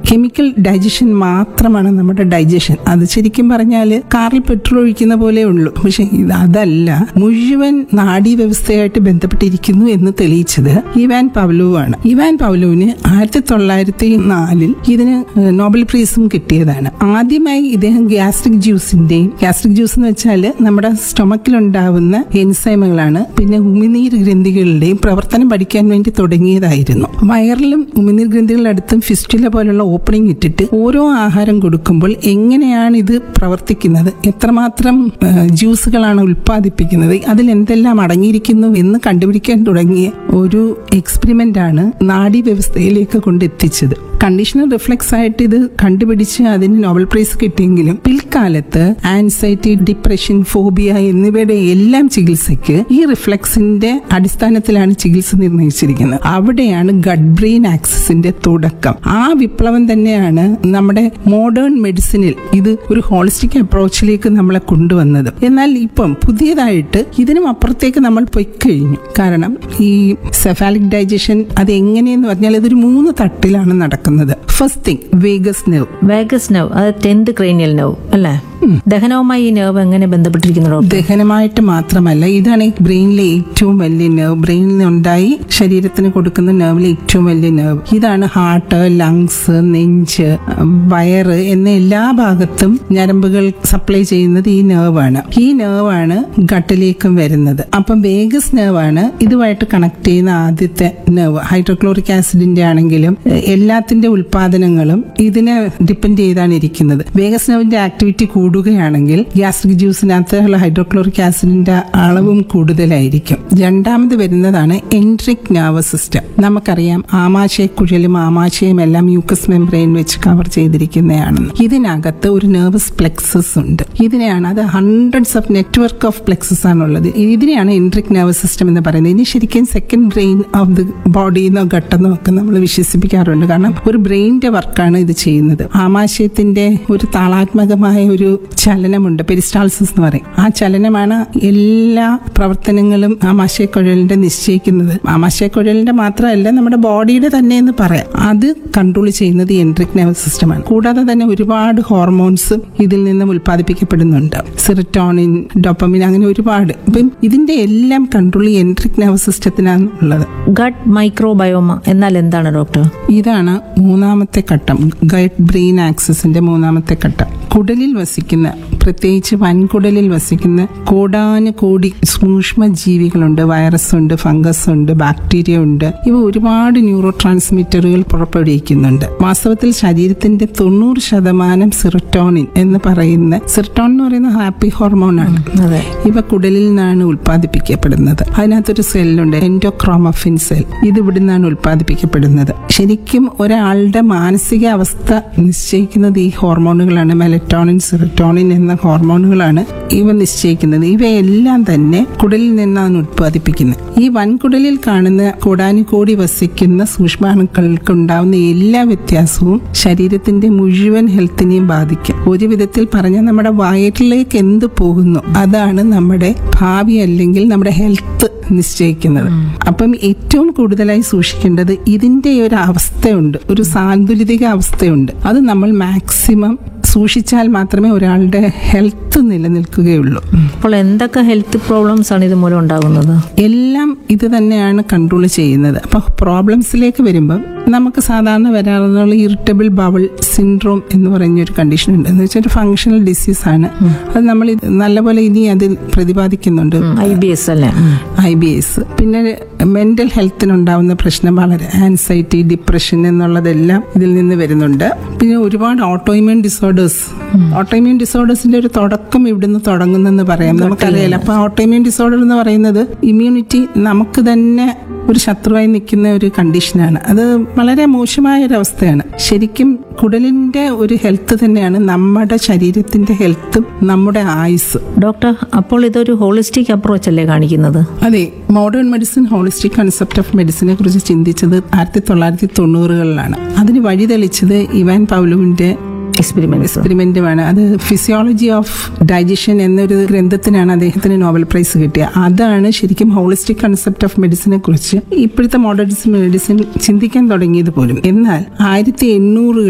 Chemical digestion മാത്രമാണ് നമ്മുടെ digestion അത് ശരിക്കും പറഞ്ഞാൽ കാറിൽ പെട്രോൾ ഒഴിക്കുന്ന പോലെ ഉള്ളൂ പക്ഷെ ഇത് അതല്ല മുഴുവൻ നാഡീ വ്യവസ്ഥയായിട്ട് ബന്ധപ്പെട്ടിരിക്കുന്നു എന്ന് തെളിയിച്ചത് ഇവാൻ പവ്ലോ ആണ് ഇവാൻ പവ്ലോവിന് ആയിരത്തി തൊള്ളായിരത്തി നാലിൽ ഇതിന് നോബൽ പ്രൈസും കിട്ടിയതാണ് ആദ്യമായി ഇദ്ദേഹം ഗ്യാസ്ട്രിക് ജ്യൂസിന്റെയും ഗ്യാസ്ട്രിക് ജ്യൂസ് എന്ന് വെച്ചാൽ നമ്മുടെ സ്റ്റൊമക്കിൽ ഉണ്ടാവുന്ന എൻസൈമുകളാണ് പിന്നെ ഉമിനീർ ഗ്രന്ഥികളുടെയും പ്രവർത്തനം പഠിക്കാൻ വേണ്ടി തുടങ്ങിയതായിരുന്നു വയറിലും ഉമിനീർ ഗ്രന്ഥികളുടെ അടുത്തും ഫിസ്റ്റുല പോലുള്ള ഓപ്പണിംഗ് ഇട്ടിട്ട് ഓരോ ആഹാരം കൊടുക്കുമ്പോൾ എങ്ങനെയാണ് ഇത് പ്രവർത്തിക്കുന്നത് എത്രമാത്രം ആ, ജ്യൂസുകളാണ് ഉൽപ്പാദിപ്പിക്കുന്നത് അതിൽ എന്തെല്ലാം അടങ്ങിയിരിക്കുന്നു എന്ന് കണ്ടുപിടിക്കാൻ തുടങ്ങിയ ഒരു എക്സ്പെരിമെന്റ് ആണ് നാഡീ വ്യവസ്ഥയിലേക്ക് കൊണ്ടെത്തിച്ചത് കണ്ടീഷണൽ റിഫ്ലെക്സ് ആയിട്ട് ഇത് കണ്ടുപിടിച്ച് അതിന് നോബൽ പ്രൈസ് കിട്ടിയെങ്കിലും പിൽക്കാലത്ത് ആൻസൈറ്റി ഡിപ്രഷൻ ഫോബിയ എന്നിവയുടെ എല്ലാം ചികിത്സയ്ക്ക് ഈ റിഫ്ലെക്സിന്റെ അടിസ്ഥാനത്തിലാണ് ചികിത്സ നിർണ്ണയിച്ചിരിക്കുന്നത് അവിടെയാണ് ഗഡ് ബ്രെയിൻ ആക്സസിന്റെ തുടക്കം ആ വിപ്ലവം തന്നെയാണ് നമ്മുടെ മോഡേൺ മെഡിസിനിൽ ഇത് ഒരു ഹോളിസ്റ്റിക് അപ്രോച്ചിലേക്ക് നമ്മളെ കൊണ്ടുവന്നത് എന്നാൽ ഇപ്പം പുതിയതായിട്ട് ഇതിനും അപ്പുറത്തേക്ക് നമ്മൾ പോയി കഴിഞ്ഞു കാരണം ഈ സെഫാലിക് ഡൈജഷൻ അത് എങ്ങനെയെന്ന് പറഞ്ഞാൽ ഇതൊരു മൂന്ന് തട്ടിലാണ് നടക്കുന്നത് first thing vagus nerve vagus nerve അത് ടെൻത് ക്രേനിയൽ നെർവ് അല്ലേ ദഹനവുമായി ഈ നെർവ് എങ്ങനെ ബന്ധപ്പെട്ടിരിക്കുന്നു ഡോക്ടർ ദഹനമായിട്ട് മാത്രമല്ല ഇതാണ് ഈ ബ്രെയിനിലെ ഏറ്റവും വലിയ നെർവ് ബ്രെയിനിൽ നിന്നുണ്ടായി ശരീരത്തിന് കൊടുക്കുന്ന നെർവിലെ ഏറ്റവും വലിയ നെർവ് ഇതാണ് ഹാർട്ട് ലങ്സ് നെഞ്ച് വയറ് എന്ന എല്ലാ ഭാഗത്തും ഞരമ്പുകൾ സപ്ലൈ ചെയ്യുന്നത് ഈ നെർവാണ് ഈ നെർവാണ് ഗട്ടിലേക്കും വരുന്നത് അപ്പം വേഗസ് നെർവാണ് ഇതുമായിട്ട് കണക്ട് ചെയ്യുന്ന ആദ്യത്തെ നെർവ് ഹൈഡ്രോക്ലോറിക് ആസിഡിന്റെ ആണെങ്കിലും എ- എല്ലാത്തിന്റെ ഉൽപാദനങ്ങളും ഇതിനെ ഡിപ്പെൻഡ് ചെയ്താണ് ഇരിക്കുന്നത് വേഗസ് നെർവിന്റെ ആക്ടിവിറ്റി കൂടുകയാണെങ്കിൽ ഗ്യാസ്ട്രിക് ജ്യൂസിനകത്തുള്ള ഹൈഡ്രോക്ലോറിക് ആസിഡിന്റെ അളവും കൂടുതലായിരിക്കും രണ്ടാമത് വരുന്നതാണ് എൻട്രിക് nervous സിസ്റ്റം നമുക്കറിയാം ആമാശയക്കുഴലും ആമാശയം എല്ലാം മ്യൂക്കസ് മെംബ്രെയിൻ വെച്ച് കവർ ചെയ്തിരിക്കുന്നതാണെന്ന് ഇതിനകത്ത് ഒരു നെർവസ് പ്ലെക്സസ് ഉണ്ട് ഇതിനെയാണ് അത് hundreds of network of plexus ആണുള്ളത് ഇതിനെയാണ് എൻട്രിക് nervous സിസ്റ്റം എന്ന് പറയുന്നത് ഇനി ശരിക്കും second brain of the body എന്നോ ഘട്ടെന്നോ ഒക്കെ നമ്മൾ വിശ്വസിപ്പിക്കാറുണ്ട് കാരണം ഒരു ബ്രെയിനിന്റെ വർക്കാണ് ഇത് ചെയ്യുന്നത് ആമാശയത്തിന്റെ ഒരു താളാത്മകമായ ഒരു ചലനമുണ്ട് പെരിസ്റ്റാൾസിസ് എന്ന് പറയും ആ ചലനമാണ് എല്ലാ പ്രവർത്തനങ്ങളും ആമാശയക്കുഴലിന്റെ നിശ്ചയിക്കുന്നത് ആമാശയക്കുഴലിന്റെ മാത്രമല്ല നമ്മുടെ ബോഡിയുടെ തന്നെ എന്ന് പറയാം അത് കൺട്രോൾ ചെയ്യുന്നത് എൻട്രിക് nervous സിസ്റ്റമാണ് കൂടാതെ തന്നെ ഒരുപാട് ഹോർമോൺസ് ഇതിൽ നിന്നും ഉൽപ്പാദിപ്പിക്കപ്പെടുന്നുണ്ട് സിറിറ്റോണിൻ ഡോപ്പമിൻ അങ്ങനെ ഒരുപാട് ഇപ്പം ഇതിന്റെ എല്ലാം കൺട്രോൾ ഈ എൻട്രിക് nervous സിസ്റ്റത്തിനാണ് ഉള്ളത് ഗട്ട് മൈക്രോബയോമ എന്നാൽ എന്താണ് ഡോക്ടർ ഇതാണ് മൂന്നാമത്തെ ഘട്ടം ഗൈഡ് ബ്രെയിൻ ആക്സസിന്റെ മൂന്നാമത്തെ ഘട്ടം കുടലിൽ വസിക്കുന്ന പ്രത്യേകിച്ച് വൻകുടലിൽ വസിക്കുന്ന കോടാനു കോടി സൂക്ഷ്മ ജീവികളുണ്ട് വൈറസ് ഉണ്ട് ഫംഗസ് ഉണ്ട് ബാക്ടീരിയ ഉണ്ട് ഇവ ഒരുപാട് ന്യൂറോ ട്രാൻസ്മിറ്ററുകൾ പുറപ്പെടുവിക്കുന്നുണ്ട് വാസ്തവത്തിൽ ശരീരത്തിന്റെ തൊണ്ണൂറ് ശതമാനം സിറിട്ടോണിൻ എന്ന് പറയുന്ന സിറിട്ടോൺ എന്ന് പറയുന്ന ഹാപ്പി ഹോർമോണാണ് അതെ ഇവ കുടലിൽ നിന്നാണ് ഉൽപ്പാദിപ്പിക്കപ്പെടുന്നത് അതിനകത്തൊരു സെല്ലുണ്ട് എൻഡോക്രോമഫിൻ സെൽ ഇത് ഇവിടെ നിന്നാണ് ഉൽപ്പാദിപ്പിക്കപ്പെടുന്നത് ശരിക്കും ഒരാളുടെ മാനസിക അവസ്ഥ നിശ്ചയിക്കുന്നത് ഈ ഹോർമോണുകളാണ് മെലറ്റോണിൻ സിറട്ടോണിൻ എന്ന ഹോർമോണുകളാണ് ഇവ നിശ്ചയിക്കുന്നത് ഇവയെല്ലാം തന്നെ കുടലിൽ നിന്നാണ് ഉൽപ്പാദിപ്പിക്കുന്നത് ഈ വൻകുടലിൽ കാണുന്ന കോടാനുകോടി വസിക്കുന്ന സൂക്ഷ്മാണുക്കൾക്ക് ഉണ്ടാവുന്ന എല്ലാ വ്യത്യാസവും ശരീരത്തിന്റെ മുഴുവൻ ഹെൽത്തിനെയും ബാധിക്കും ഒരു വിധത്തിൽ പറഞ്ഞാൽ നമ്മുടെ വയറ്റിലേക്ക് എന്ത് പോകുന്നു അതാണ് നമ്മുടെ ഭാവി അല്ലെങ്കിൽ നമ്മുടെ ഹെൽത്ത് നിശ്ചയിക്കുന്നത് അപ്പം ഏറ്റവും കൂടുതലായി സൂക്ഷിക്കേണ്ടത് ഇതിന്റെ ഒരു അവസ്ഥയുണ്ട് ഒരു സാന്തുലിതിക അവസ്ഥയുണ്ട് അത് നമ്മൾ മാക്സിമം സൂക്ഷിച്ചാൽ മാത്രമേ ഒരാളുടെ ഹെൽത്ത് നിലനിൽക്കുകയുള്ളൂ അപ്പോൾ എന്തൊക്കെ ഹെൽത്ത് പ്രോബ്ലംസ് ആണ് ഇത് മൂലം ഉണ്ടാകുന്നത് എല്ലാം ഇത് തന്നെയാണ് കൺട്രോൾ ചെയ്യുന്നത് അപ്പൊ പ്രോബ്ലംസിലേക്ക് വരുമ്പോൾ നമുക്ക് സാധാരണ വരാറുള്ള ഇറിറ്റബിൾ ബവൾ സിൻഡ്രോം എന്ന് പറഞ്ഞൊരു കണ്ടീഷൻ ഉണ്ട് എന്ന് വെച്ചാൽ ഒരു ഫങ്ഷണൽ ഡിസീസ് ആണ് അത് നമ്മൾ ഇത് നല്ലപോലെ ഇനി അതിൽ പ്രതിപാദിക്കുന്നുണ്ട് ഐ ബി എസ് അല്ലേ ഉം. ഐ ബി എസ് പിന്നെ മെന്റൽ ഹെൽത്തിനുണ്ടാവുന്ന പ്രശ്നം വളരെ ആൻസൈറ്റി ഡിപ്രഷൻ എന്നുള്ളതെല്ലാം ഇതിൽ നിന്ന് വരുന്നുണ്ട് പിന്നെ ഒരുപാട് ഓട്ടോയിമ്യൂൺ ഡിസോർഡേഴ്സ് ഓട്ടോയിമ്യൂൺ ഡിസോർഡേഴ്സിന്റെ ഒരു തുടക്കം ഇവിടുന്ന് തുടങ്ങുന്നെന്ന് പറയാം നമുക്കറിയാലോ അപ്പൊ ഓട്ടോയിമ്യൂൺ ഡിസോർഡർ എന്ന് പറയുന്നത് ഇമ്മ്യൂണിറ്റി നമുക്ക് തന്നെ ഒരു ശത്രുവായി നിൽക്കുന്ന ഒരു കണ്ടീഷനാണ് അത് വളരെ മോശമായ ഒരു അവസ്ഥയാണ് ശരിക്കും കുടലിന്റെ ഒരു ഹെൽത്ത് തന്നെയാണ് നമ്മുടെ ശരീരത്തിന്റെ ഹെൽത്തും നമ്മുടെ ആയുസ് ഡോക്ടർ അപ്പോൾ ഇതൊരു ഹോളിസ്റ്റിക് അപ്രോച്ച് അല്ലേ കാണിക്കുന്നത് അതെ modern medicine holistic concept of മെഡിസിനെ കുറിച്ച് ചിന്തിച്ചത് ആയിരത്തി തൊള്ളായിരത്തി തൊണ്ണൂറുകളിലാണ് അതിന് വഴിതെളിച്ചത് ഇവാൻ പൗലുവിന്റെ എക്സ്പെരിമെന്റ്സ് എക്സ്പെരിമെന്റുമാണ് അത് ഫിസിയോളജി ഓഫ് ഡൈജഷൻ എന്നൊരു ഗ്രന്ഥത്തിനാണ് അദ്ദേഹത്തിന് നോബൽ പ്രൈസ് കിട്ടിയത് അതാണ് ശരിക്കും ഹോളിസ്റ്റിക് കൺസെപ്റ്റ് ഓഫ് മെഡിസിനെ കുറിച്ച് ഇപ്പോഴത്തെ മോഡേൺ മെഡിസിൻ ചിന്തിക്കാൻ തുടങ്ങിയത് പോലും എന്നാൽ ആയിരത്തി എണ്ണൂറ്